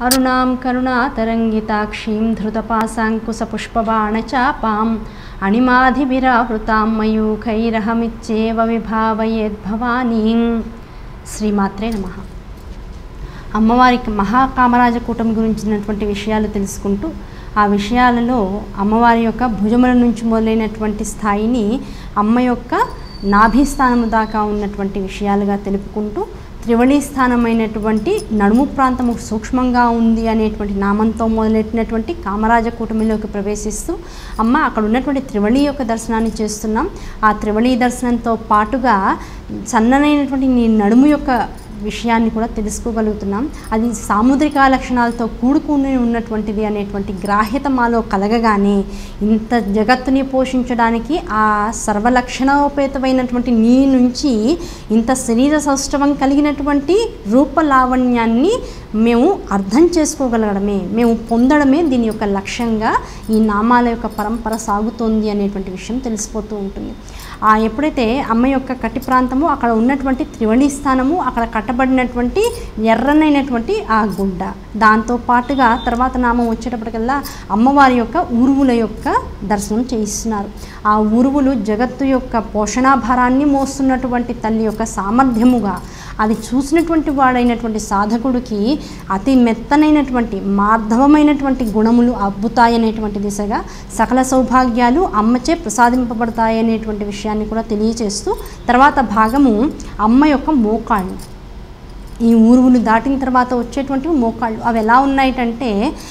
అరుణాం కరుణాతరంగితాక్షీం ధృతపాశాంకుశపుష్పబాణచాపాం అణిమాధిభిరావృతాం మయూఖైరహమిచ్చేవ విభావయేద్భవానీం శ్రీమాత్రే నమః అమ్మవారికి మహాకామరాజ కూటమి గురించినటువంటి విషయాలు తెలుసుకుంటూ ఆ విషయాలలో అమ్మవారి యొక్క భుజముల నుంచి మొదలైనటువంటి స్థాయిని అమ్మ యొక్క నాభిస్థానము దాకా ఉన్నటువంటి విషయాలుగా తెలుపుకుంటూ త్రివళీ స్థానమైనటువంటి నడుము ప్రాంతము సూక్ష్మంగా ఉంది అనేటువంటి నామంతో మొదలెట్టినటువంటి కామరాజ కూటమిలోకి ప్రవేశిస్తూ అమ్మ అక్కడ ఉన్నటువంటి త్రివళి యొక్క దర్శనాన్ని చేస్తున్నాం ఆ త్రివళీ దర్శనంతో పాటుగా సన్ననైనటువంటి నీ నడుము యొక్క విషయాన్ని కూడా తెలుసుకోగలుగుతున్నాం అది సాముద్రిక లక్షణాలతో కూడుకుని ఉన్నటువంటిది అనేటువంటి గ్రాహ్యత మాలో కలగగానే ఇంత జగత్తుని పోషించడానికి ఆ సర్వలక్షణోపేతమైనటువంటి నీ నుంచి ఇంత శరీర సౌష్ఠవం కలిగినటువంటి రూపలావణ్యాన్ని మేము అర్థం చేసుకోగలగడమే మేము పొందడమే దీని యొక్క లక్ష్యంగా ఈ నామాల యొక్క పరంపర సాగుతోంది అనేటువంటి విషయం తెలిసిపోతూ ఉంటుంది ఆ ఎప్పుడైతే అమ్మ యొక్క కట్టి ప్రాంతము అక్కడ ఉన్నటువంటి త్రివణి స్థానము అక్కడ కట్టబడినటువంటి ఎర్రనైనటువంటి ఆ గుడ్డ దాంతో పాటుగా తర్వాత నామం వచ్చేటప్పటికల్లా అమ్మవారి యొక్క ఉరువుల యొక్క దర్శనం చేయిస్తున్నారు ఆ ఉరువులు జగత్తు యొక్క పోషణాభారాన్ని మోస్తున్నటువంటి తల్లి యొక్క సామర్థ్యముగా అది చూసినటువంటి వాడైనటువంటి సాధకుడికి అతి మెత్తనైనటువంటి మార్ధవమైనటువంటి గుణములు అబ్బుతాయనేటువంటి దిశగా సకల సౌభాగ్యాలు అమ్మచే ప్రసాదింపబడతాయనేటువంటి విషయాన్ని కూడా తెలియచేస్తూ తర్వాత భాగము అమ్మ యొక్క మోకాళ్ళు ఈ ఊరువులు దాటిన తర్వాత వచ్చేటువంటి మోకాళ్ళు అవి ఎలా ఉన్నాయిటంటే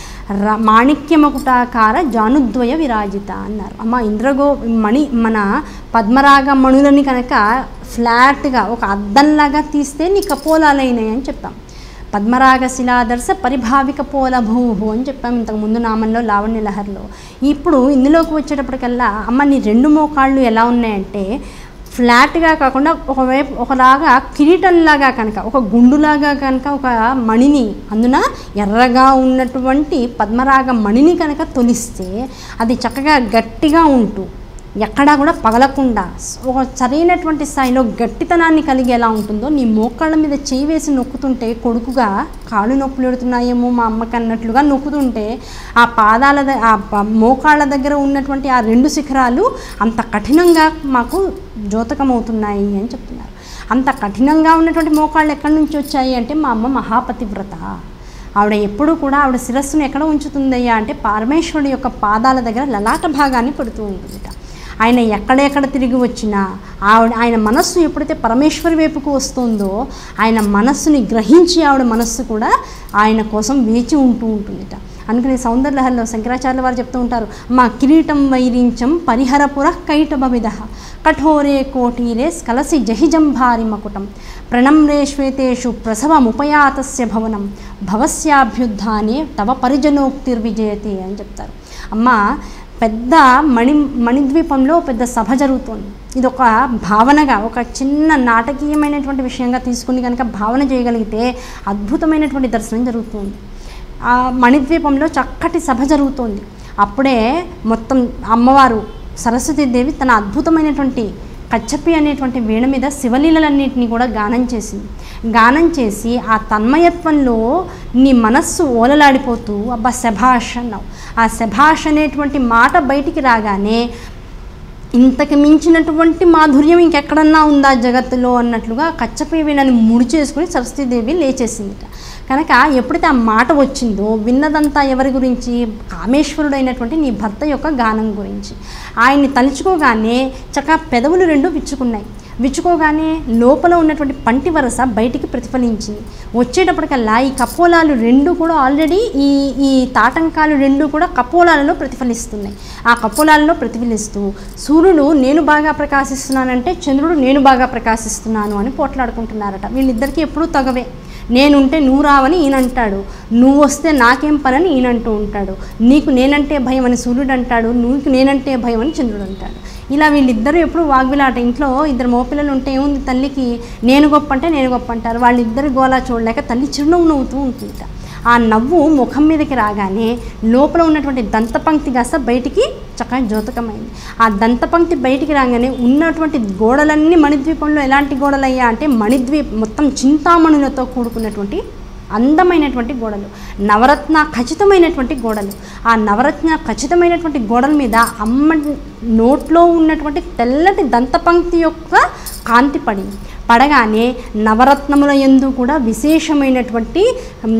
ర మాణిక్యమకుటాకార జానుద్వయ విరాజిత అన్నారు అమ్మ ఇంద్రగో మణి మన పద్మరాగ మణులని కనుక ఫ్లాట్గా ఒక అద్దంలాగా తీస్తే నీ కపోలాలైనాయి అని చెప్పాం పద్మరాగ శిలాదర్శ పరిభావిక పోల భూహు అని చెప్పాం ఇంతకు ముందు నామంలో లావణ్య లహరిలో ఇప్పుడు ఇందులోకి వచ్చేటప్పటికల్లా అమ్మ నీ రెండు మోకాళ్ళు ఎలా ఉన్నాయంటే ఫ్లాట్గా కాకుండా ఒకవైపు ఒకలాగా కిరీటంలాగా కనుక ఒక గుండులాగా కనుక ఒక మణిని అందున ఎర్రగా ఉన్నటువంటి పద్మరాగ మణిని కనుక తొలిస్తే అది చక్కగా గట్టిగా ఉంటూ ఎక్కడా కూడా పగలకుండా ఒక సరైనటువంటి స్థాయిలో గట్టితనాన్ని కలిగి ఎలా ఉంటుందో నీ మోకాళ్ళ మీద చేయి వేసి నొక్కుతుంటే కొడుకుగా కాళ్ళు నొప్పులు పెడుతున్నాయేమో మా అమ్మకి అన్నట్లుగా నొక్కుతుంటే ఆ పాదాల ద- ఆ ప- మోకాళ్ళ దగ్గర ఉన్నటువంటి ఆ రెండు శిఖరాలు అంత కఠినంగా మాకు ద్యోతకమవుతున్నాయి అని చెప్తున్నారు అంత కఠినంగా ఉన్నటువంటి మోకాళ్ళు ఎక్కడి నుంచి వచ్చాయి అంటే మా అమ్మ మహాపతివ్రత ఆవిడ ఎప్పుడూ కూడా ఆవిడ శిరస్సును ఎక్కడ ఉంచుతుందయ్యా అంటే పరమేశ్వరుడి యొక్క పాదాల దగ్గర లలాట భాగాన్ని పెడుతూ ఉంటుందిట ఆయన ఎక్కడెక్కడ తిరిగి వచ్చినా ఆవిడ ఆయన మనస్సు ఎప్పుడైతే పరమేశ్వరి వైపుకు వస్తుందో ఆయన మనస్సుని గ్రహించి ఆవిడ మనస్సు కూడా ఆయన కోసం వేచి ఉంటూ ఉంటుందిట అందుకని సౌందర్యలహరిలో శంకరాచార్యుల వారు చెప్తూ ఉంటారు మా కిరీటం వైరించం పరిహరపుర కైటభవిద కఠోరే కోటీరే స్కలసి జహిజంభారి మకుటం ప్రణమ్రే శ్వేతేషు ప్రసవముపయాతస్య భవనం భవస్యాభ్యుద్ధానే తవ పరిజనోక్తిర్విజయతే అని చెప్తారు అమ్మ పెద్ద మణి మణిద్వీపంలో పెద్ద సభ జరుగుతోంది ఇది ఒక భావనగా ఒక చిన్న నాటకీయమైనటువంటి విషయంగా తీసుకుని కనుక భావన చేయగలిగితే అద్భుతమైనటువంటి దర్శనం జరుగుతుంది ఆ మణిద్వీపంలో చక్కటి సభ జరుగుతోంది అప్పుడే మొత్తం అమ్మవారు సరస్వతీదేవి తన అద్భుతమైనటువంటి కచ్చపి అనేటువంటి వీణ మీద శివలీలలన్నింటినీ కూడా గానం చేసింది గానం చేసి ఆ తన్మయత్వంలో నీ మనస్సు ఓలలాడిపోతూ అబ్బా శభాష్ అన్నావు ఆ శభాష్ అనేటువంటి మాట బయటికి రాగానే ఇంతకు మించినటువంటి మాధుర్యం ఇంకెక్కడన్నా ఉందా జగత్తులో అన్నట్లుగా కచ్చపై వీళ్ళని ముడి చేసుకుని సరస్వతీదేవి లేచేసిందిట కనుక ఎప్పుడైతే ఆ మాట వచ్చిందో విన్నదంతా ఎవరి గురించి కామేశ్వరుడైనటువంటి నీ భర్త యొక్క గానం గురించి ఆయన్ని తలుచుకోగానే చక్కగా పెదవులు రెండు విచ్చుకున్నాయి విచ్చుకోగానే లోపల ఉన్నటువంటి పంటి వరస బయటికి ప్రతిఫలించింది వచ్చేటప్పటికల్లా ఈ కపోలాలు రెండు కూడా ఆల్రెడీ ఈ ఈ తాటంకాలు రెండు కూడా కపోలాలలో ప్రతిఫలిస్తున్నాయి ఆ కపోలాలలో ప్రతిఫలిస్తూ సూర్యుడు నేను బాగా ప్రకాశిస్తున్నానంటే చంద్రుడు నేను బాగా ప్రకాశిస్తున్నాను అని పోట్లాడుకుంటున్నారట వీళ్ళిద్దరికీ ఎప్పుడూ తగవే నేనుంటే నువ్వు రావని ఈయన అంటాడు నువ్వు వస్తే నాకేం పనని ఈయన అంటూ ఉంటాడు నీకు నేనంటే భయం అని సూర్యుడు అంటాడు నీకు నేనంటే భయం అని చంద్రుడు అంటాడు ఇలా వీళ్ళిద్దరూ ఎప్పుడు వాగ్విలాట ఇంట్లో ఇద్దరు మోపిల్లలు ఉంటే ఏముంది తల్లికి నేను గొప్ప అంటే నేను గొప్ప అంటారు వాళ్ళిద్దరు గోలా చూడలేక తల్లి చిరునవ్వు నవ్వుతూ ఉంటుందిట ఆ నవ్వు ముఖం మీదకి రాగానే లోపల ఉన్నటువంటి దంతపంక్తి కాస్త బయటికి చక్కగా జ్యోతకమైంది ఆ దంతపంక్తి బయటికి రాగానే ఉన్నటువంటి గోడలన్నీ మణిద్వీపంలో ఎలాంటి గోడలయ్యా అంటే మణిద్వీప్ మొత్తం చింతామణులతో కూడుకున్నటువంటి అందమైనటువంటి గోడలు నవరత్న ఖచ్చితమైనటువంటి గోడలు ఆ నవరత్న ఖచ్చితమైనటువంటి గోడల మీద అమ్మ నోట్లో ఉన్నటువంటి తెల్లటి దంతపంక్తి యొక్క కాంతి పడింది పడగానే నవరత్నముల యందు కూడా విశేషమైనటువంటి మ్,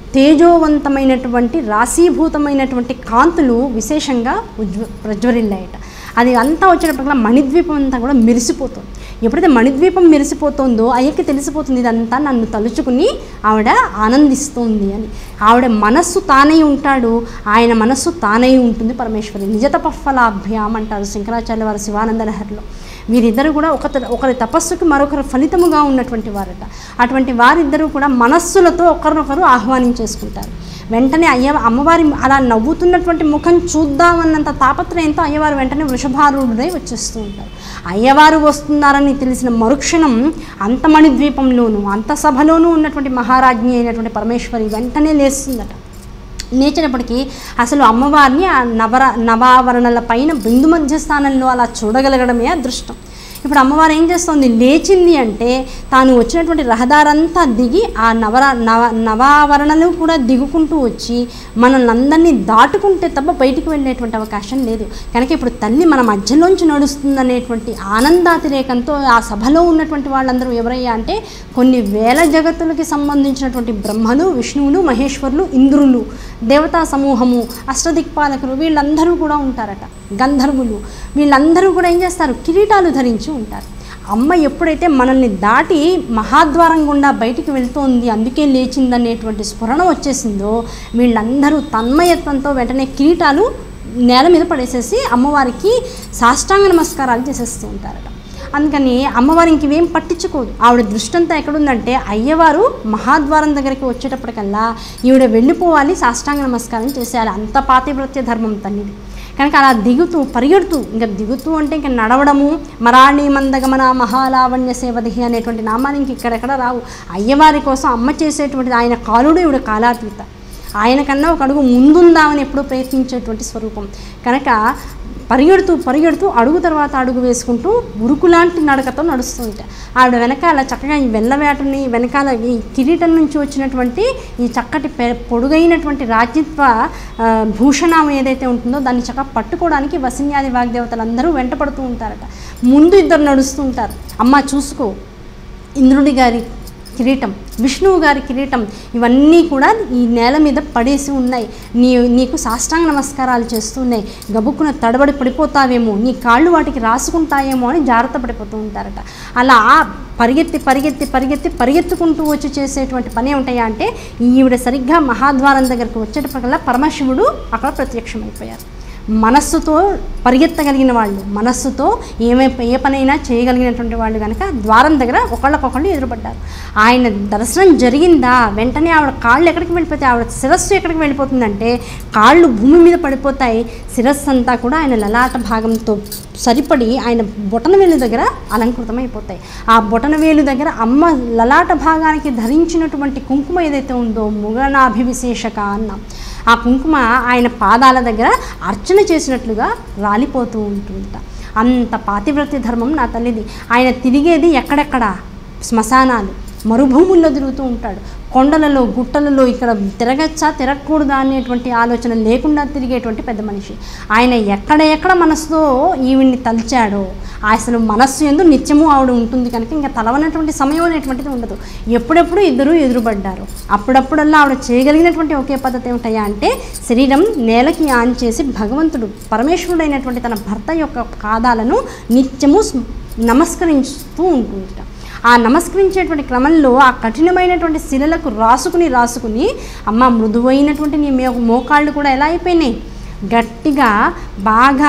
తేజోవంతమైనటువంటి రాశీభూతమైనటువంటి కాంతులు విశేషంగా ఉజ్వ ప్రజ్వరిల్లాయట అది అంతా వచ్చేటప్పటికల్లా మణిద్వీపం అంతా కూడా మెరిసిపోతుంది ఎప్పుడైతే మణిద్వీపం మెరిసిపోతుందో అయ్యకి తెలిసిపోతుంది ఇదంతా నన్ను తలుచుకుని ఆవిడ ఆనందిస్తోంది అని ఆవిడ మనస్సు తానై ఉంటాడు ఆయన మనస్సు తానై ఉంటుంది పరమేశ్వరి నిజతపఫలాభ్యాం అంటారు శంకరాచార్య వారు శివానంద లహరిలో వీరిద్దరు కూడా ఒక ఒకరి తపస్సుకి మరొకరు ఫలితముగా ఉన్నటువంటి వారట అటువంటి వారిద్దరూ కూడా మనస్సులతో ఒకరినొకరు ఆహ్వానించేసుకుంటారు వెంటనే అయ్య అమ్మవారి అలా నవ్వుతున్నటువంటి ముఖం చూద్దామన్నంత తాపత్రయంతో అయ్యవారు వెంటనే వృషభారూఢుడై వచ్చేస్తూ ఉంటారు అయ్యవారు వస్తున్నారని తెలిసిన మరుక్షణం అంతమణి ద్వీపంలోనూ అంత సభలోనూ ఉన్నటువంటి మహారాజ్ఞి అయినటువంటి పరమేశ్వరి వెంటనే లేస్తుందట లేచినప్పటికీ అసలు అమ్మవారిని ఆ నవర నవావరణల పైన బిందు మధ్య స్థానంలో అలా చూడగలగడమే అదృష్టం ఇప్పుడు అమ్మవారు ఏం చేస్తుంది లేచింది అంటే తాను వచ్చినటువంటి రహదారంతా దిగి ఆ నవర నవ నవావరణలు కూడా దిగుకుంటూ వచ్చి మనల్ని అందరినీ దాటుకుంటే తప్ప బయటికి వెళ్ళేటువంటి అవకాశం లేదు కనుక ఇప్పుడు తల్లి మన మధ్యలోంచి నడుస్తుందనేటువంటి ఆనందాతిరేకంతో ఆ సభలో ఉన్నటువంటి వాళ్ళందరూ ఎవరయ్యా అంటే కొన్ని వేల జగత్తులకి సంబంధించినటువంటి బ్రహ్మలు విష్ణువులు మహేశ్వరులు ఇంద్రులు దేవతా సమూహము అష్టదిక్పాలకులు వీళ్ళందరూ కూడా ఉంటారట గంధర్వులు వీళ్ళందరూ కూడా ఏం చేస్తారు కిరీటాలు ధరించి ఉంటారు అమ్మ ఎప్పుడైతే మనల్ని దాటి మహాద్వారం గుండా బయటికి వెళ్తోంది అందుకే లేచిందనేటువంటి స్ఫురణ వచ్చేసిందో వీళ్ళందరూ తన్మయత్వంతో వెంటనే కిరీటాలు నేల మీద పడేసేసి అమ్మవారికి సాష్టాంగ నమస్కారాలు చేసేస్తూ ఉంటారట అందుకని అమ్మవారు ఇంకేం పట్టించుకోదు ఆవిడ దృష్టి అంతా ఎక్కడుందంటే అయ్యవారు మహాద్వారం దగ్గరికి వచ్చేటప్పటికల్లా ఈవిడ వెళ్ళిపోవాలి సాష్టాంగ నమస్కారం చేసేయాలి అంత పాతివ్రత్య ధర్మం తల్లిది కనుక అలా దిగుతూ పరిగెడుతూ ఇంకా దిగుతూ అంటే ఇంకా నడవడము మరాణి మందగమన మహాలావణ్య సేవదిహి అనేటువంటి నామాలు ఇంక ఇక్కడెక్కడ రావు అయ్యవారి కోసం అమ్మ చేసేటువంటి ఆయన కాలుడు ఈవిడ కాలాతీత ఆయన కన్నా ఒక అడుగు ముందుందామని ఎప్పుడూ ప్రయత్నించేటువంటి స్వరూపం కనుక పరిగెడుతూ పరిగెడుతూ అడుగు తర్వాత అడుగు వేసుకుంటూ ఉరుకులాంటి నడకతో నడుస్తూ ఉంటాయి ఆవిడ వెనకాల చక్కగా ఈ వెల్లవేటని వెనకాల ఈ కిరీటం నుంచి వచ్చినటువంటి ఈ చక్కటి పె పొడుగైనటువంటి రాజ్యత్వ ఆ, భూషణం ఏదైతే ఉంటుందో దాన్ని చక్కగా పట్టుకోవడానికి వసిన్యాది వాగ్దేవతలందరూ వెంటపడుతూ ఉంటారట ముందు ఇద్దరు నడుస్తూ ఉంటారు అమ్మ చూసుకో ఇంద్రుడి గారి కిరీటం విష్ణువు గారి కిరీటం ఇవన్నీ కూడా ఈ నేల మీద పడేసి ఉన్నాయి నీ నీకు సాష్టాంగ నమస్కారాలు చేస్తున్నాయి గబుక్కున తడబడి పడిపోతావేమో నీ కాళ్ళు వాటికి రాసుకుంటాయేమో అని జాగ్రత్త పడిపోతూ ఉంటారట అలా పరిగెత్తి పరిగెత్తి పరిగెత్తి పరిగెత్తుకుంటూ వచ్చి చేసేటువంటి పని ఏమిటాయా అంటే ఈవిడ సరిగ్గా మహాద్వారం దగ్గరకు వచ్చేటప్పటికల్లా పరమశివుడు అక్కడ ప్రత్యక్షమైపోయారు మనస్సుతో పరిగెత్తగలిగిన వాళ్ళు మనస్సుతో ఏమే ఏ పనైనా చేయగలిగినటువంటి వాళ్ళు కనుక ద్వారం దగ్గర ఒకళ్ళకొకళ్ళు ఎదురుపడ్డారు ఆయన దర్శనం జరిగిందా వెంటనే ఆవిడ కాళ్ళు ఎక్కడికి వెళ్ళిపోతాయి ఆవిడ శిరస్సు ఎక్కడికి వెళ్ళిపోతుందంటే కాళ్ళు భూమి మీద పడిపోతాయి శిరస్సు అంతా కూడా ఆయన లలాట భాగంతో సరిపడి ఆయన బొటనవేలు దగ్గర అలంకృతమైపోతాయి ఆ బొటనవేలు దగ్గర అమ్మ లలాట భాగానికి ధరించినటువంటి కుంకుమ ఏదైతే ఉందో ముగనాభివిశేషక అన్నాం ఆ కుంకుమ ఆయన పాదాల దగ్గర అర్చన చేసినట్లుగా రాలిపోతూ ఉంటుందట అంత పాతివ్రత్య ధర్మం నా తల్లిది ఆయన తిరిగేది ఎక్కడెక్కడ శ్మశానాలు మరుభూముల్లో తిరుగుతూ ఉంటాడు కొండలలో గుట్టలలో ఇక్కడ తిరగచ్చా తిరగకూడదా అనేటువంటి ఆలోచన లేకుండా తిరిగేటువంటి పెద్ద మనిషి ఆయన ఎక్కడ ఎక్కడ మనసుతో ఈవిడ్ని తలిచాడో అసలు మనస్సు ఎందు నిత్యము ఆవిడ ఉంటుంది కనుక ఇంకా తలవనటువంటి సమయం అనేటువంటిది ఉండదు ఎప్పుడెప్పుడు ఇద్దరు ఎదురుపడ్డారు అప్పుడప్పుడల్లా ఆవిడ చేయగలిగినటువంటి ఒకే పద్ధతి ఏమిటయ్యా అంటే శరీరం నేలకి ఆన్ చేసి భగవంతుడు పరమేశ్వరుడైనటువంటి తన భర్త యొక్క పాదాలను నిత్యము స్మ- నమస్కరిస్తూ ఉంటుందట ఆ నమస్కరించేటువంటి క్రమంలో ఆ కఠినమైనటువంటి శిలలకు రాసుకుని రాసుకుని అమ్మ మృదువైనటువంటి నీ మే మోకాళ్ళు కూడా ఎలా అయిపోయినాయి గట్టిగా బాగా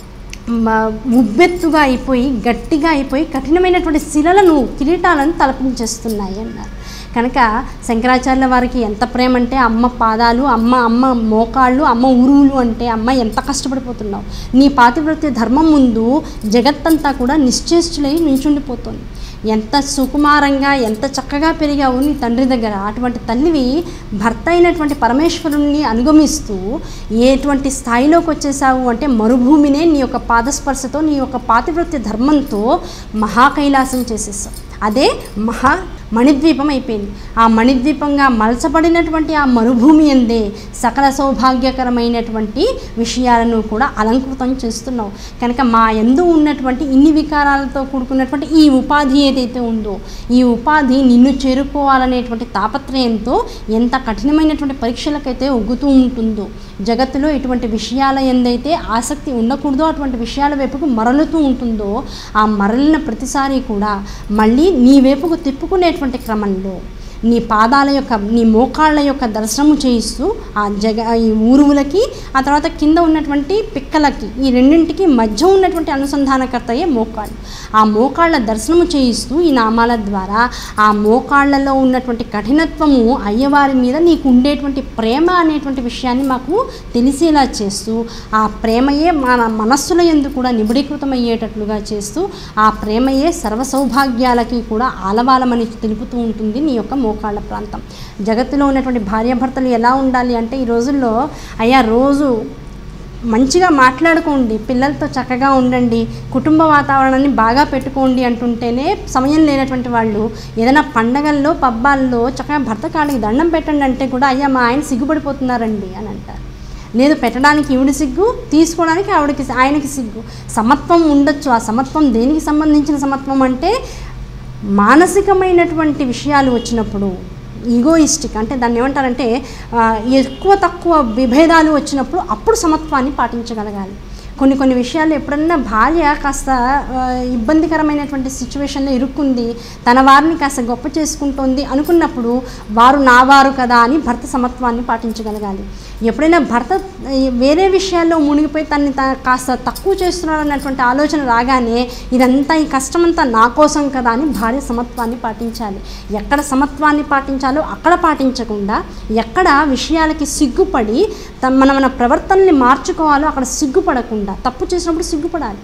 మ- ఉబ్బెత్తుగా అయిపోయి గట్టిగా అయిపోయి కఠినమైనటువంటి శిలలను కిరీటాలను తలపించేస్తున్నాయి అన్నారు కనుక శంకరాచార్యుల వారికి ఎంత ప్రేమ అంటే అమ్మ పాదాలు అమ్మ అమ్మ మోకాళ్ళు అమ్మ ఉరువులు అంటే అమ్మ ఎంత కష్టపడిపోతున్నావు నీ పాతివ్రత్య ధర్మం ముందు జగత్తంతా కూడా నిశ్చేష్టులై నించుండిపోతుంది ఎంత సుకుమారంగా ఎంత చక్కగా పెరిగావు నీ తండ్రి దగ్గర అటువంటి తల్లివి భర్త అయినటువంటి పరమేశ్వరుణ్ణి అనుగమిస్తూ ఎటువంటి స్థాయిలోకి వచ్చేసావు అంటే మరుభూమినే నీ యొక్క పాదస్పర్శతో నీ యొక్క పాతివృత్య ధర్మంతో మహాకైలాసం చేసేసావు అదే మహా మణిద్వీపం అయిపోయింది ఆ మణిద్వీపంగా మలచబడినటువంటి ఆ మరుభూమి ఎందే సకల సౌభాగ్యకరమైనటువంటి విషయాలను కూడా అలంకృతం చేస్తున్నావు కనుక మా ఎందు ఉన్నటువంటి ఇన్ని వికారాలతో కూడుకున్నటువంటి ఈ ఉపాధి ఏదైతే ఉందో ఈ ఉపాధి నిన్ను చేరుకోవాలనేటువంటి తాపత్రయంతో ఎంత కఠినమైనటువంటి పరీక్షలకైతే ఒగ్గుతూ ఉంటుందో జగత్తులో ఇటువంటి విషయాల ఎందైతే ఆసక్తి ఉండకూడదో అటువంటి విషయాల వైపుకు మరలుతూ ఉంటుందో ఆ మరలిన ప్రతిసారి కూడా మళ్ళీ నీ వైపుకు తిప్పుకునేటువంటి క్రమంలో నీ పాదాల యొక్క నీ మోకాళ్ళ యొక్క దర్శనము చేయిస్తూ ఆ జగ ఈ ఊరువులకి ఆ తర్వాత కింద ఉన్నటువంటి పిక్కలకి ఈ రెండింటికి మధ్య ఉన్నటువంటి అనుసంధానకర్తయే మోకాళ్ళు ఆ మోకాళ్ళ దర్శనము చేయిస్తూ ఈ నామాల ద్వారా ఆ మోకాళ్ళలో ఉన్నటువంటి కఠినత్వము అయ్యవారి మీద నీకు ఉండేటువంటి ప్రేమ అనేటువంటి విషయాన్ని మాకు తెలిసేలా చేస్తూ ఆ ప్రేమయే మన మనస్సుల ఎందు కూడా నిబిడీకృతమయ్యేటట్లుగా చేస్తూ ఆ ప్రేమయే సర్వ సౌభాగ్యాలకి కూడా ఆలవాలమని తెలుపుతూ ఉంటుంది నీ యొక్క మోకాళ్ళ ప్రాంతం జగత్తులో ఉన్నటువంటి భార్యాభర్తలు ఎలా ఉండాలి అంటే ఈ రోజుల్లో అయ్యా రోజు మంచిగా మాట్లాడుకోండి పిల్లలతో చక్కగా ఉండండి కుటుంబ వాతావరణాన్ని బాగా పెట్టుకోండి అంటుంటేనే సమయం లేనటువంటి వాళ్ళు ఏదైనా పండగల్లో పబ్బాల్లో చక్కగా భర్త కాళ్ళకి దండం పెట్టండి అంటే కూడా అయ్యా మా ఆయన సిగ్గుపడిపోతున్నారండి అని అంటారు లేదు పెట్టడానికి ఈవిడ సిగ్గు తీసుకోవడానికి ఆవిడకి ఆయనకి సిగ్గు సమత్వం ఉండొచ్చు ఆ సమత్వం దేనికి సంబంధించిన సమత్వం అంటే మానసికమైనటువంటి విషయాలు వచ్చినప్పుడు ఈగోయిస్టిక్ అంటే దాన్ని ఏమంటారంటే ఆ, ఎక్కువ తక్కువ విభేదాలు వచ్చినప్పుడు అప్పుడు సమత్వాన్ని పాటించగలగాలి కొన్ని కొన్ని విషయాలు ఎప్పుడన్నా భార్య కాస్త ఆ, ఇబ్బందికరమైనటువంటి సిచ్యువేషన్లో ఇరుక్కుంది తన వారిని కాస్త గొప్ప చేసుకుంటోంది అనుకున్నప్పుడు వారు నా వారు కదా అని భర్త సమత్వాన్ని పాటించగలగాలి ఎప్పుడైనా భర్త ఈ, వేరే విషయాల్లో మునిగిపోయి తనని త కాస్త తక్కువ చేస్తున్నాడు అన్నటువంటి ఆలోచన రాగానే ఇదంతా ఈ కష్టమంతా నా కోసం కదా అని భార్య సమత్వాన్ని పాటించాలి ఎక్కడ సమత్వాన్ని పాటించాలో అక్కడ పాటించకుండా ఎక్కడ విషయాలకి సిగ్గుపడి త- మన మన ప్రవర్తనని మార్చుకోవాలో అక్కడ సిగ్గుపడకుండా తప్పు చేసినప్పుడు సిగ్గుపడాలి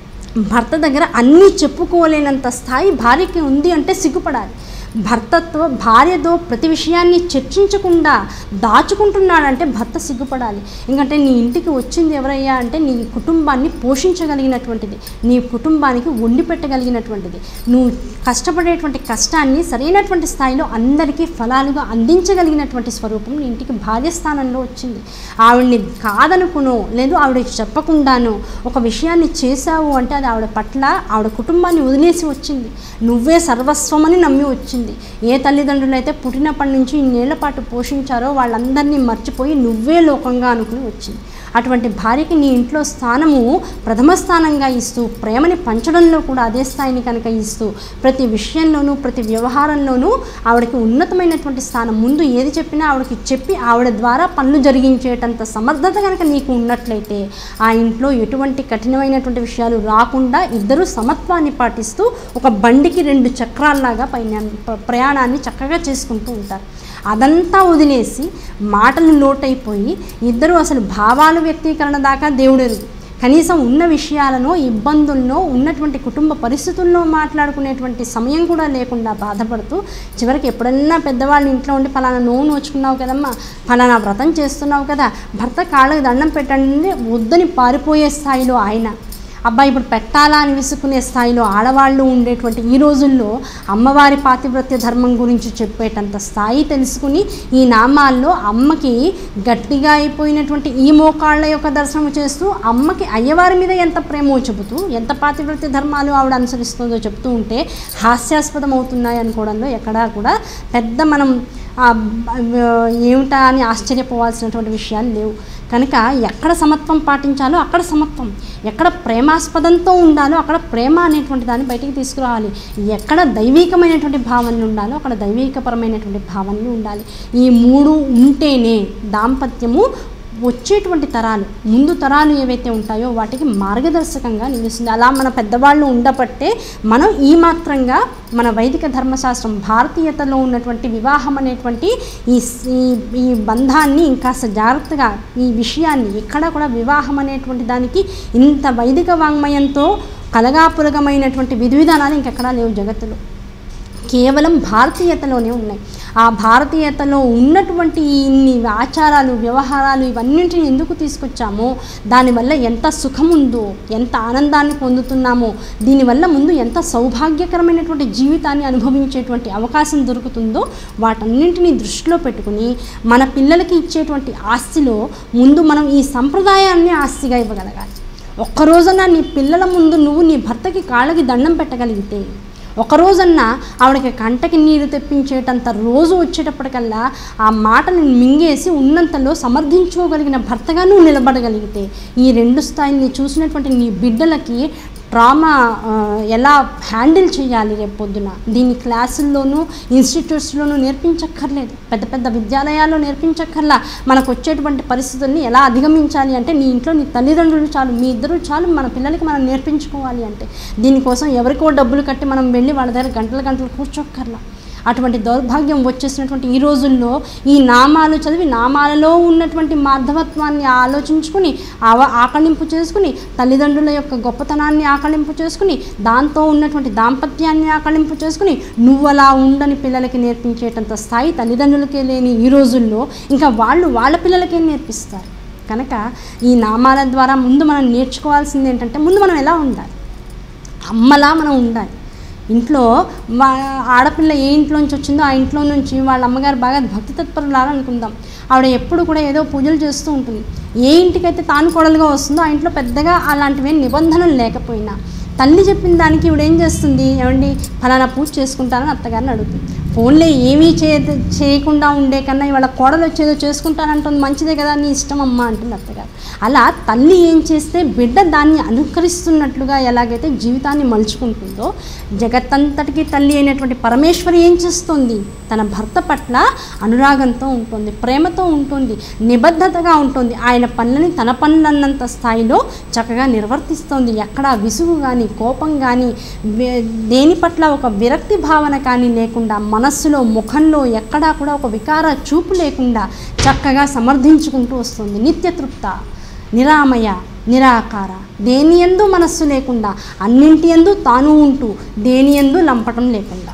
భర్త దగ్గర అన్నీ చెప్పుకోలేనంత స్థాయి భార్యకి ఉంది అంటే సిగ్గుపడాలి భర్తతో భార్యతో ప్రతి విషయాన్ని చర్చించకుండా దాచుకుంటున్నాడంటే భర్త సిగ్గుపడాలి ఎందుకంటే నీ ఇంటికి వచ్చింది ఎవరయ్యా అంటే నీ కుటుంబాన్ని పోషించగలిగినటువంటిది నీ కుటుంబానికి వండి పెట్టగలిగినటువంటిది నువ్వు కష్టపడేటువంటి కష్టాన్ని సరైనటువంటి స్థాయిలో అందరికీ ఫలాలుగా అందించగలిగినటువంటి స్వరూపం నీ ఇంటికి భార్య స్థానంలో వచ్చింది ఆవిడ్ని కాదనుకునో లేదు ఆవిడకి చెప్పకుండానో ఒక విషయాన్ని చేశావు అంటే అది ఆవిడ పట్ల ఆవిడ కుటుంబాన్ని వదిలేసి వచ్చింది నువ్వే సర్వస్వమని నమ్మి వచ్చింది ఏ తల్లిదండ్రులు అయితే పుట్టినప్పటి నుంచి ఇన్నేళ్ల పాటు పోషించారో వాళ్ళందరినీ మర్చిపోయి నువ్వే లోకంగా అనుకుని వచ్చింది అటువంటి భార్యకి నీ ఇంట్లో స్థానము ప్రథమ స్థానంగా ఇస్తూ ప్రేమని పంచడంలో కూడా అదే స్థాయిని కనుక ఇస్తూ ప్రతి విషయంలోనూ ప్రతి వ్యవహారంలోనూ ఆవిడకి ఉన్నతమైనటువంటి స్థానం ముందు ఏది చెప్పినా ఆవిడకి చెప్పి ఆవిడ ద్వారా పనులు జరిగించేటంత సమర్థత కనుక నీకు ఉన్నట్లయితే ఆ ఇంట్లో ఎటువంటి కఠినమైనటువంటి విషయాలు రాకుండా ఇద్దరు సమత్వాన్ని పాటిస్తూ ఒక బండికి రెండు చక్రాల్లాగా పైన ప్ర- ప్రయాణాన్ని చక్కగా చేసుకుంటూ ఉంటారు అదంతా వదిలేసి మాటలు లోటైపోయి ఇద్దరు అసలు భావాల వ్యక్తీకరణ దాకా దేవుడెరుగు కనీసం ఉన్న విషయాలను ఇబ్బందుల్లో ఉన్నటువంటి కుటుంబ పరిస్థితుల్లో మాట్లాడుకునేటువంటి సమయం కూడా లేకుండా బాధపడుతూ చివరికి ఎప్పుడన్నా పెద్దవాళ్ళు ఇంట్లో ఉండి ఫలానా నోవు నోచుకున్నావు కదమ్మా ఫలానా వ్రతం చేస్తున్నావు కదా భర్త కాళ్ళకి దండం పెట్టండి వద్దని పారిపోయే స్థాయిలో ఆయన అబ్బాయి ఇప్పుడు పెట్టాలా అని విసుకునే స్థాయిలో ఆడవాళ్ళు ఉండేటువంటి ఈ రోజుల్లో అమ్మవారి పాతివ్రత్య ధర్మం గురించి చెప్పేటంత స్థాయి తెలుసుకుని ఈ నామాల్లో అమ్మకి గట్టిగా అయిపోయినటువంటి ఈ మోకాళ్ళ యొక్క దర్శనం చేస్తూ అమ్మకి అయ్యవారి మీద ఎంత ప్రేమో చెబుతూ ఎంత పాతివ్రత్య ధర్మాలు ఆవిడ అనుసరిస్తుందో చెప్తూ ఉంటే హాస్యాస్పదం అవుతున్నాయి అనుకోవడంలో ఎక్కడా కూడా పెద్ద మనం ఆ, బ- ఏమిటా అని ఆశ్చర్యపోవాల్సినటువంటి విషయాలు లేవు కనుక ఎక్కడ సమత్వం పాటించాలో అక్కడ సమత్వం ఎక్కడ ప్రేమాస్పదంతో ఉండాలో అక్కడ ప్రేమ అనేటువంటి దాన్ని బయటికి తీసుకురావాలి ఎక్కడ దైవికమైనటువంటి భావనలు ఉండాలో అక్కడ దైవికపరమైనటువంటి భావనలు ఉండాలి ఈ మూడు ఉంటేనే దాంపత్యము వచ్చేటువంటి తరాలు ముందు తరాలు ఏవైతే ఉంటాయో వాటికి మార్గదర్శకంగా నిలుస్తుంది అలా మన పెద్దవాళ్ళు ఉండబట్టే మనం ఈ మాత్రంగా మన వైదిక ధర్మశాస్త్రం భారతీయతలో ఉన్నటువంటి వివాహం అనేటువంటి ఈ స్- ఈ- ఈ బంధాన్ని ఇంకాస్త జాగ్రత్తగా ఈ విషయాన్ని ఎక్కడ కూడా వివాహం అనేటువంటి దానికి ఇంత వైదిక వాంగ్మయంతో కలగాపులగమైనటువంటి విధి విధానాలు ఇంకెక్కడా లేవు జగత్తులో కేవలం భారతీయతలోనే ఉన్నాయి ఆ భారతీయతలో ఉన్నటువంటి ఇన్ని ఆచారాలు వ్యవహారాలు ఇవన్నింటిని ఎందుకు తీసుకొచ్చామో దానివల్ల ఎంత సుఖం ఉందో ఎంత ఆనందాన్ని పొందుతున్నామో దీనివల్ల ముందు ఎంత సౌభాగ్యకరమైనటువంటి జీవితాన్ని అనుభవించేటువంటి అవకాశం దొరుకుతుందో వాటన్నింటినీ దృష్టిలో పెట్టుకుని మన పిల్లలకి ఇచ్చేటువంటి ఆస్తిలో ముందు మనం ఈ సంప్రదాయాన్ని ఆస్తిగా ఇవ్వగలగాలి ఒక్కరోజన్నా నీ పిల్లల ముందు నువ్వు నీ భర్తకి కాళ్ళకి దండం పెట్టగలిగితే ఒక రోజన్నా ఆవిడకి కంటకి నీరు తెప్పించేటంత రోజు వచ్చేటప్పటికల్లా ఆ మాటని మింగేసి ఉన్నంతలో సమర్థించుకోగలిగిన భర్తగా నువ్వు నిలబడగలిగితే ఈ రెండు స్థాయిని చూసినటువంటి నీ బిడ్డలకి ట్రామా ఆ, ఎలా హ్యాండిల్ చేయాలి రేపు పొద్దున దీన్ని క్లాసుల్లోనూ ఇన్స్టిట్యూట్స్లోనూ నేర్పించక్కర్లేదు పెద్ద పెద్ద విద్యాలయాల్లో నేర్పించక్కర్లా మనకు వచ్చేటువంటి పరిస్థితుల్ని ఎలా అధిగమించాలి అంటే నీ ఇంట్లో నీ తల్లిదండ్రులు చాలు మీ ఇద్దరు చాలు మన పిల్లలకి మనం నేర్పించుకోవాలి అంటే దీనికోసం ఎవరికో డబ్బులు కట్టి మనం వెళ్ళి వాళ్ళ దగ్గర గంటల గంటలు కూర్చోక్కర్లా అటువంటి దౌర్భాగ్యం వచ్చేసినటువంటి ఈ రోజుల్లో ఈ నామాలు చదివి నామాలలో ఉన్నటువంటి మాధవత్వాన్ని ఆలోచించుకుని ఆవ ఆకళింపు చేసుకుని తల్లిదండ్రుల యొక్క గొప్పతనాన్ని ఆకళింపు చేసుకుని దాంతో ఉన్నటువంటి దాంపత్యాన్ని ఆకళింపు చేసుకుని నువ్వు అలా ఉండని పిల్లలకి నేర్పించేటంత స్థాయి తల్లిదండ్రులకే లేని ఈ రోజుల్లో ఇంకా వాళ్ళు వాళ్ళ పిల్లలకే నేర్పిస్తారు కనుక ఈ నామాల ద్వారా ముందు మనం నేర్చుకోవాల్సింది ఏంటంటే ముందు మనం ఎలా ఉండాలి అమ్మలా మనం ఉండాలి ఇంట్లో మా ఆడపిల్ల ఏ ఇంట్లో నుంచి వచ్చిందో ఆ ఇంట్లో నుంచి వాళ్ళ అమ్మగారు బాగా భక్తి తత్పరులాగా అనుకుందాం ఆవిడ ఎప్పుడు కూడా ఏదో పూజలు చేస్తూ ఉంటుంది ఏ ఇంటికైతే తాను కోడలుగా వస్తుందో ఆ ఇంట్లో పెద్దగా అలాంటివి ఏం నిబంధనలు లేకపోయినా తల్లి చెప్పిన దానికి ఇవిడ ఏం చేస్తుంది ఏమండి ఫలానా పూజ చేసుకుంటానని అత్తగారిని అడుగుతుంది ఫోన్లే ఏమీ చే చేయకుండా ఉండే కన్నా ఇవాళ కోడలు వచ్చేదో చేసుకుంటానంటుంది మంచిదే కదా నీ ఇష్టం అమ్మ అంటుంది అత్తగారు అలా తల్లి ఏం చేస్తే బిడ్డ దాన్ని అనుకరిస్తున్నట్లుగా ఎలాగైతే జీవితాన్ని మలుచుకుంటుందో జగత్తంతటికి తల్లి అయినటువంటి పరమేశ్వరి ఏం చేస్తుంది తన భర్త పట్ల అనురాగంతో ఉంటుంది ప్రేమతో ఉంటుంది నిబద్ధతగా ఉంటుంది ఆయన పనులని తన పనులన్నంత స్థాయిలో చక్కగా నిర్వర్తిస్తోంది ఎక్కడా విసుగు కానీ కోపం కానీ వే- దేని పట్ల ఒక విరక్తి భావన కానీ లేకుండా మనస్సులో ముఖంలో ఎక్కడా కూడా ఒక వికార చూపు లేకుండా చక్కగా సమర్థించుకుంటూ వస్తుంది నిత్యతృప్త నిరామయ నిరాకార దేని ఎందు మనస్సు లేకుండా అన్నింటి ఎందు తాను ఉంటూ దేని ఎందు లంపటం లేకుండా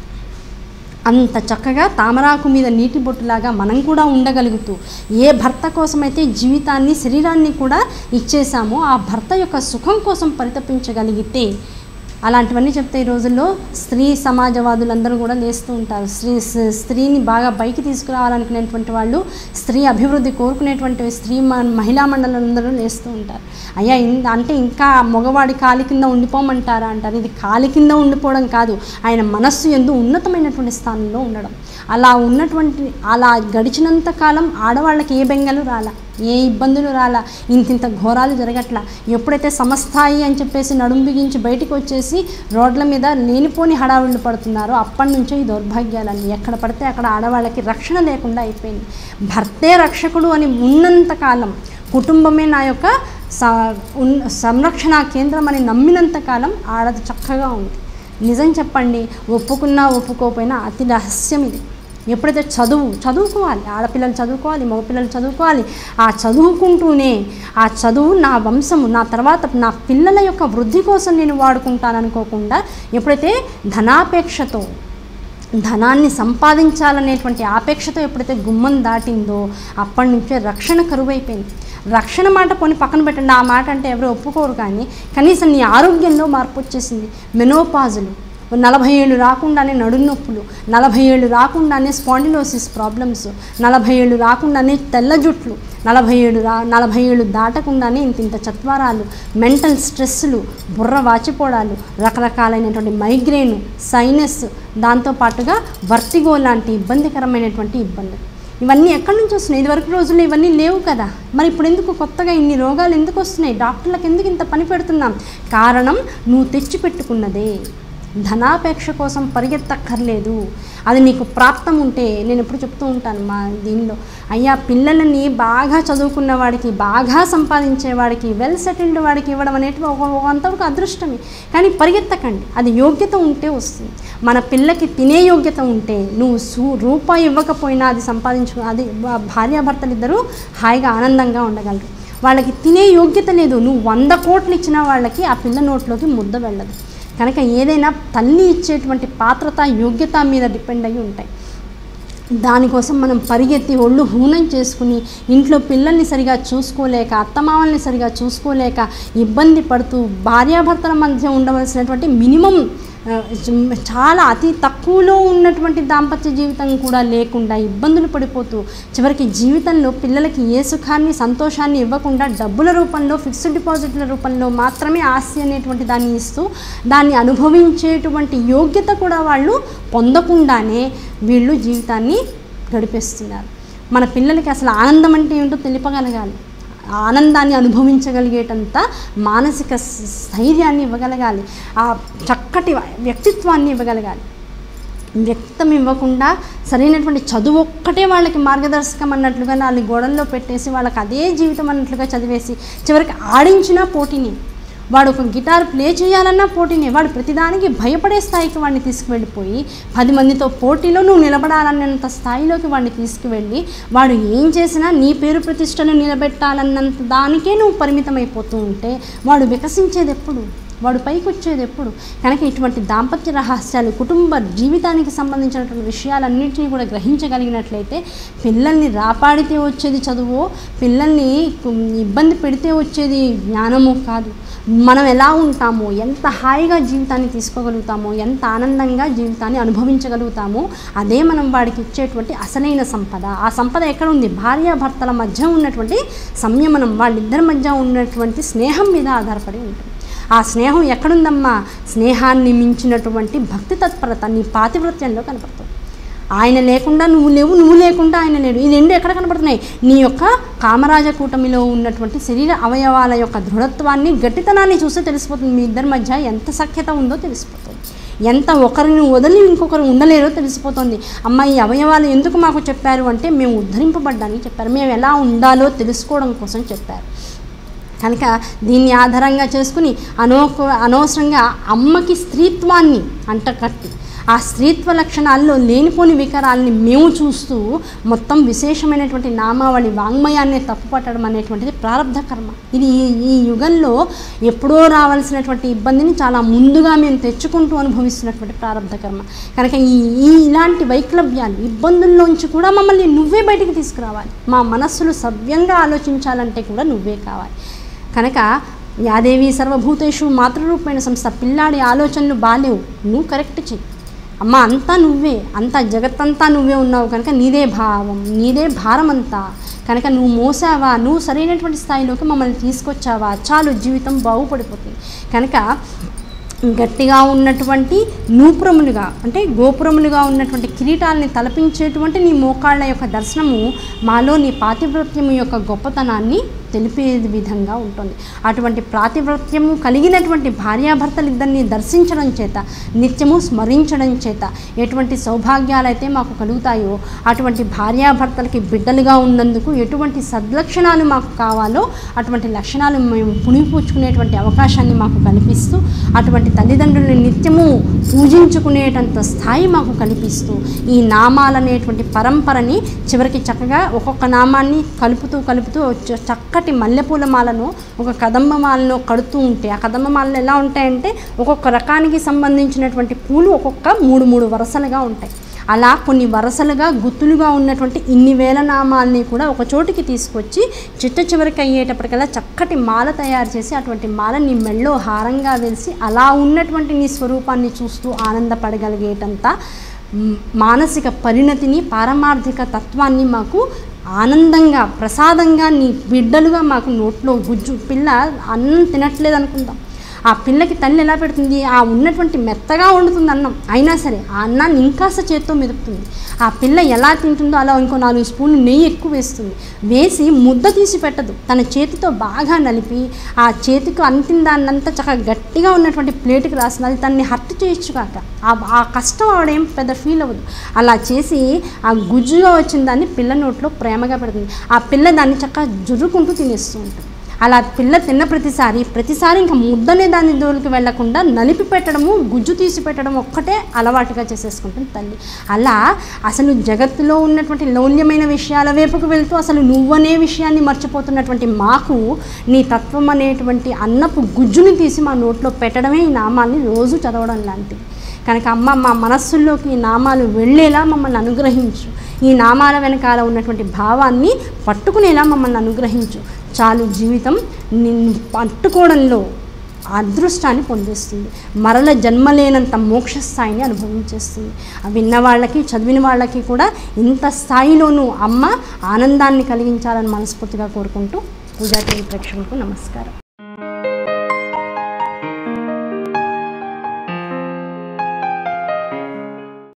అంత చక్కగా తామరాకు మీద నీటి బొట్టులాగా మనం కూడా ఉండగలుగుతూ ఏ భర్త కోసమైతే జీవితాన్ని శరీరాన్ని కూడా ఇచ్చేసామో ఆ భర్త యొక్క సుఖం కోసం పరితపించగలిగితే అలాంటివన్నీ చెప్తే ఈ రోజుల్లో స్త్రీ సమాజవాదులందరూ కూడా లేస్తూ ఉంటారు స్త్రీ స్- స్త్రీని బాగా పైకి తీసుకురావాలనుకునేటువంటి వాళ్ళు స్త్రీ అభివృద్ధి కోరుకునేటువంటి స్త్రీ మ- మహిళా మండలందరూ లేస్తూ ఉంటారు అయ్యా ఇన్- అంటే ఇంకా మగవాడి కాలి కింద ఉండిపోమంటారా అంటారు ఇది కాలి కింద ఉండిపోవడం కాదు ఆయన మనస్సు ఎందు ఉన్నతమైనటువంటి స్థానంలో ఉండడం అలా ఉన్నటువంటి అలా గడిచినంత కాలం ఆడవాళ్ళకి ఏ బెంగలు రాలా ఏ ఇబ్బందులు రాలా ఇంతింత ఘోరాలు జరగట్లా ఎప్పుడైతే సమస్థాయి అని చెప్పేసి నడుము బిగించి బయటికి వచ్చేసి రోడ్ల మీద లేనిపోని హడావిళ్ళు పడుతున్నారో అప్పటి నుంచే ఈ దౌర్భాగ్యాలన్నీ ఎక్కడ పడితే అక్కడ ఆడవాళ్ళకి రక్షణ లేకుండా అయిపోయింది భర్తే రక్షకుడు అని ఉన్నంత కాలం కుటుంబమే నా యొక్క స- ఉన్- సంరక్షణ కేంద్రం అని నమ్మినంత కాలం ఆడది చక్కగా ఉంది నిజం చెప్పండి ఒప్పుకున్నా ఒప్పుకోకపోయినా అతి రహస్యం ఇది ఎప్పుడైతే చదువు చదువుకోవాలి ఆడపిల్లలు చదువుకోవాలి మగపిల్లలు చదువుకోవాలి ఆ చదువుకుంటూనే ఆ చదువు నా వంశము నా తర్వాత నా పిల్లల యొక్క వృద్ధి కోసం నేను వాడుకుంటాను అనుకోకుండా ఎప్పుడైతే ధనాపేక్షతో ధనాన్ని సంపాదించాలనేటువంటి ఆపేక్షతో ఎప్పుడైతే గుమ్మం దాటిందో అప్పటి నుంచే రక్షణ కరువైపోయింది రక్షణ మాట పోని పక్కన పెట్టండి ఆ మాట అంటే ఎవరు ఒప్పుకోరు కానీ కనీసం నీ ఆరోగ్యంలో మార్పు వచ్చేసింది మెనోపాజులు నలభై ఏళ్ళు రాకుండానే నడుము నొప్పులు నలభై ఏళ్ళు రాకుండానే స్పాండిలోసిస్ ప్రాబ్లమ్స్ నలభై ఏళ్ళు రాకుండానే తెల్ల జుట్లు నలభై ఏళ్ళు రా నలభై ఏళ్ళు దాటకుండానే ఇంత ఇంత చత్వారాలు మెంటల్ స్ట్రెస్సులు బుర్ర వాచిపోవడాలు రకరకాలైనటువంటి మైగ్రేన్ సైనస్ దాంతోపాటుగా వర్టిగో లాంటి ఇబ్బందికరమైనటువంటి ఇబ్బందులు ఇవన్నీ ఎక్కడి నుంచి వస్తున్నాయి ఇదివరకు రోజుల్లో ఇవన్నీ లేవు కదా మరి ఇప్పుడు ఎందుకు కొత్తగా ఇన్ని రోగాలు ఎందుకు వస్తున్నాయి డాక్టర్లకు ఎందుకు ఇంత పని పెడుతున్నాం కారణం నువ్వు తెచ్చిపెట్టుకున్నదే ధనాపేక్ష కోసం పరిగెత్తక్కర్లేదు అది నీకు ప్రాప్తం ఉంటే నేను ఎప్పుడు చెప్తూ ఉంటాను మా దీనిలో అయ్యా పిల్లలని బాగా చదువుకున్న వాడికి బాగా సంపాదించే వాడికి వెల్ సెటిల్డ్ వాడికి ఇవ్వడం అనేది ఒక ఒక అంతవరకు అదృష్టమే కానీ పరిగెత్తకండి అది యోగ్యత ఉంటే వస్తుంది మన పిల్లకి తినే యోగ్యత ఉంటే నువ్వు సు రూపాయి ఇవ్వకపోయినా అది సంపాదించు అది భా- భార్యాభర్తలు ఇద్దరూ హాయిగా ఆనందంగా ఉండగలరు వాళ్ళకి తినే యోగ్యత లేదు నువ్వు వంద కోట్లు ఇచ్చిన వాళ్ళకి ఆ పిల్ల నోట్లోకి ముద్ద వెళ్ళదు కనుక ఏదైనా తల్లి ఇచ్చేటువంటి పాత్రత యోగ్యత మీద డిపెండ్ అయి ఉంటాయి దానికోసం మనం పరిగెత్తి ఒళ్ళు హూనం చేసుకుని ఇంట్లో పిల్లల్ని సరిగా చూసుకోలేక అత్తమామల్ని సరిగా చూసుకోలేక ఇబ్బంది పడుతూ భార్యాభర్తల మధ్య ఉండవలసినటువంటి మినిమం ఆ, జ- చాలా అతి తక్కువలో ఉన్నటువంటి దాంపత్య జీవితం కూడా లేకుండా ఇబ్బందులు పడిపోతూ చివరికి జీవితంలో పిల్లలకి ఏ సుఖాన్ని సంతోషాన్ని ఇవ్వకుండా డబ్బుల రూపంలో ఫిక్స్డ్ డిపాజిట్ల రూపంలో మాత్రమే ఆస్తి అనేటువంటి దాన్ని ఇస్తూ దాన్ని అనుభవించేటువంటి యోగ్యత కూడా వాళ్ళు పొందకుండానే వీళ్ళు జీవితాన్ని గడిపేస్తున్నారు మన పిల్లలకి అసలు ఆనందం అంటే ఏంటో తెలిపగలగాలి ఆనందాన్ని అనుభవించగలిగేటంత మానసిక స్- స్థైర్యాన్ని ఇవ్వగలగాలి ఆ చక్కటి వ్యక్తిత్వాన్ని ఇవ్వగలగాలి వ్యక్తం ఇవ్వకుండా సరైనటువంటి చదువు ఒక్కటే వాళ్ళకి మార్గదర్శకం అన్నట్లుగా నాలుగు గోడల్లో పెట్టేసి వాళ్ళకి అదే జీవితం అన్నట్లుగా చదివేసి చివరికి ఆడించినా పోటీని వాడు ఒక గిటార్ ప్లే చేయాలన్నా పోటీనే వాడు ప్రతిదానికి భయపడే స్థాయికి వాడిని తీసుకువెళ్ళిపోయి పది మందితో పోటీలో నువ్వు నిలబడాలన్నంత స్థాయిలోకి వాడిని తీసుకువెళ్ళి వాడు ఏం చేసినా నీ పేరు ప్రతిష్టను నిలబెట్టాలన్నంత దానికే నువ్వు పరిమితమైపోతూ ఉంటే వాడు వికసించేది ఎప్పుడు వాడు పైకి వచ్చేది ఎప్పుడు కనుక ఇటువంటి దాంపత్య రహస్యాలు కుటుంబ జీవితానికి సంబంధించినటువంటి విషయాలన్నింటినీ కూడా గ్రహించగలిగినట్లయితే పిల్లల్ని రాపాడితే వచ్చేది చదువు పిల్లల్ని కు- ఇబ్బంది పెడితే వచ్చేది జ్ఞానము కాదు మనం ఎలా ఉంటామో ఎంత హాయిగా జీవితాన్ని తీసుకోగలుగుతామో ఎంత ఆనందంగా జీవితాన్ని అనుభవించగలుగుతామో అదే మనం వాడికి ఇచ్చేటువంటి అసలైన సంపద ఆ సంపద ఎక్కడ ఉంది భార్యాభర్తల మధ్య ఉన్నటువంటి సంయమనం వాళ్ళిద్దరి మధ్య ఉన్నటువంటి స్నేహం మీద ఆధారపడి ఉంటుంది ఆ స్నేహం ఎక్కడుందమ్మా స్నేహాన్ని మించినటువంటి భక్తి తత్పరత నీ పాతివృత్యంలో కనపడుతుంది ఆయన లేకుండా నువ్వు లేవు నువ్వు లేకుండా ఆయన లేడు ఈ రెండు ఎక్కడ కనపడుతున్నాయి నీ యొక్క కామరాజ కూటమిలో ఉన్నటువంటి శరీర అవయవాల యొక్క దృఢత్వాన్ని గట్టితనాన్ని చూస్తే తెలిసిపోతుంది మీ ఇద్దరి మధ్య ఎంత సఖ్యత ఉందో తెలిసిపోతుంది ఎంత ఒకరిని వదిలి ఇంకొకరు ఉండలేరో తెలిసిపోతుంది అమ్మ ఈ అవయవాలు ఎందుకు మాకు చెప్పారు అంటే మేము ఉద్ధరింపబడ్డానికి చెప్పారు మేము ఎలా ఉండాలో తెలుసుకోవడం కోసం చెప్పారు కనుక దీన్ని ఆధారంగా చేసుకుని అనోక అనవసరంగా అమ్మకి స్త్రీత్వాన్ని అంటకట్టి ఆ స్త్రీత్వ లక్షణాల్లో లేనిపోని వికారాలని మేము చూస్తూ మొత్తం విశేషమైనటువంటి నామావళి వాంగ్మయాన్ని తప్పుపట్టడం అనేటువంటిది ప్రారంధ కర్మ ఇది ఈ- ఈ యుగంలో ఎప్పుడో రావాల్సినటువంటి ఇబ్బందిని చాలా ముందుగా మేము తెచ్చుకుంటూ అనుభవిస్తున్నటువంటి ప్రారంధ కర్మ కనుక ఈ ఈ ఇలాంటి వైక్లభ్యాలు ఇబ్బందుల్లోంచి కూడా మమ్మల్ని నువ్వే బయటికి తీసుకురావాలి మా మనస్సులు సవ్యంగా ఆలోచించాలంటే కూడా నువ్వే కావాలి కనుక యాదేవి సర్వభూతేషు మాతృరూపమైన సంస్థ పిల్లాడి ఆలోచనలు బాలేవు నువ్వు కరెక్ట్ చెయ్యి అమ్మ అంతా నువ్వే అంతా జగత్తంతా నువ్వే ఉన్నావు కనుక నీదే భావం నీదే భారం అంతా కనుక నువ్వు మోసావా నువ్వు సరైనటువంటి స్థాయిలోకి మమ్మల్ని తీసుకొచ్చావా చాలు జీవితం బాగుపడిపోతుంది కనుక గట్టిగా ఉన్నటువంటి నూపురములుగా అంటే గోపురములుగా ఉన్నటువంటి కిరీటాలని తలపించేటువంటి నీ మోకాళ్ళ యొక్క దర్శనము మాలో నీ పాతివ్రత్యము యొక్క గొప్పతనాన్ని తెలిపే విధంగా ఉంటుంది అటువంటి ప్రాతివ్రత్యము కలిగినటువంటి భార్యాభర్తలు ఇద్దరిని దర్శించడం చేత నిత్యము స్మరించడం చేత ఎటువంటి సౌభాగ్యాలైతే మాకు కలుగుతాయో అటువంటి భార్యాభర్తలకి బిడ్డలుగా ఉన్నందుకు ఎటువంటి సద్లక్షణాలు మాకు కావాలో అటువంటి లక్షణాలు మేము పుణిపూచుకునేటువంటి అవకాశాన్ని మాకు కల్పిస్తూ అటువంటి తల్లిదండ్రుల్ని నిత్యము పూజించుకునేటంత స్థాయి మాకు కల్పిస్తూ ఈ నామాలనేటువంటి పరంపరని చివరికి చక్కగా ఒక్కొక్క నామాన్ని కలుపుతూ కలుపుతూ చ- చక్కటి మల్లెపూల మాలను ఒక కదంబ మాలను కడుతూ ఉంటే ఆ కదంబ మాలలు ఎలా ఉంటాయంటే ఒక్కొక్క రకానికి సంబంధించినటువంటి పూలు ఒక్కొక్క మూడు మూడు వరుసలుగా ఉంటాయి అలా కొన్ని వరుసలుగా గుత్తులుగా ఉన్నటువంటి ఇన్ని వేల నామాల్ని కూడా ఒక చోటికి తీసుకొచ్చి చిట్ట చివరికి అయ్యేటప్పటికల్లా చక్కటి మాల తయారు చేసి అటువంటి మాల నీ మెళ్ళో హారంగా వేసి అలా ఉన్నటువంటి నీ స్వరూపాన్ని చూస్తూ ఆనందపడగలిగేటంత మ్, మానసిక పరిణతిని పారమార్థిక తత్వాన్ని మాకు ఆనందంగా ప్రసాదంగా నీ బిడ్డలుగా మాకు నోట్లో గుజ్జు పిల్ల అన్నం తినట్లేదు అనుకుందాం ఆ పిల్లకి తల్లి ఎలా పెడుతుంది ఆ ఉన్నటువంటి మెత్తగా వండుతుంది అన్నం అయినా సరే ఆ అన్నాన్ని ఇంకాస్త చేత్తో మెదుపుతుంది ఆ పిల్ల ఎలా తింటుందో అలా ఇంకో నాలుగు స్పూన్లు నెయ్యి ఎక్కువ వేస్తుంది వేసి ముద్ద తీసి పెట్టదు తన చేతితో బాగా నలిపి ఆ చేతికి అంటిన దాన్నంతా చక్కగా గట్టిగా ఉన్నటువంటి ప్లేట్కి రాసిన అది తనని హర్ట్ చేయొచ్చు కాక ఆ ఆ కష్టం ఆవిడేం పెద్ద ఫీల్ అవ్వదు అలా చేసి ఆ గుజ్జుగా వచ్చిన దాన్ని పిల్ల నోట్లో ప్రేమగా పెడుతుంది ఆ పిల్ల దాన్ని చక్కగా జుర్రుకుంటూ తినేస్తూ ఉంటుంది అలా పిల్ల తిన్న ప్రతిసారి ప్రతిసారి ఇంకా ముద్దనే దాని జోలికి వెళ్లకుండా నలిపి పెట్టడము గుజ్జు తీసి పెట్టడం ఒక్కటే అలవాటుగా చేసేసుకుంటుంది తల్లి అలా అసలు జగత్తులో ఉన్నటువంటి లౌల్యమైన విషయాల వైపుకు వెళ్తూ అసలు నువ్వనే విషయాన్ని మర్చిపోతున్నటువంటి మాకు నీ తత్వం అనేటువంటి అన్నపు గుజ్జుని తీసి మా నోట్లో పెట్టడమే ఈ నామాన్ని రోజు చదవడం లాంటిది కనుక అమ్మ మా మనస్సుల్లోకి ఈ నామాలు వెళ్ళేలా మమ్మల్ని అనుగ్రహించు ఈ నామాల వెనకాల ఉన్నటువంటి భావాన్ని పట్టుకునేలా మమ్మల్ని అనుగ్రహించు చాలు జీవితం నిన్ను పట్టుకోవడంలో అదృష్టాన్ని పొందిస్తుంది మరల జన్మలేనంత మోక్ష స్థాయిని అనుభవించేస్తుంది ఆ విన్న వాళ్ళకి చదివిన వాళ్ళకి కూడా ఇంత స్థాయిలోనూ అమ్మ ఆనందాన్ని కలిగించాలని మనస్ఫూర్తిగా కోరుకుంటూ పూజా టీవీ ప్రేక్షకులకు నమస్కారం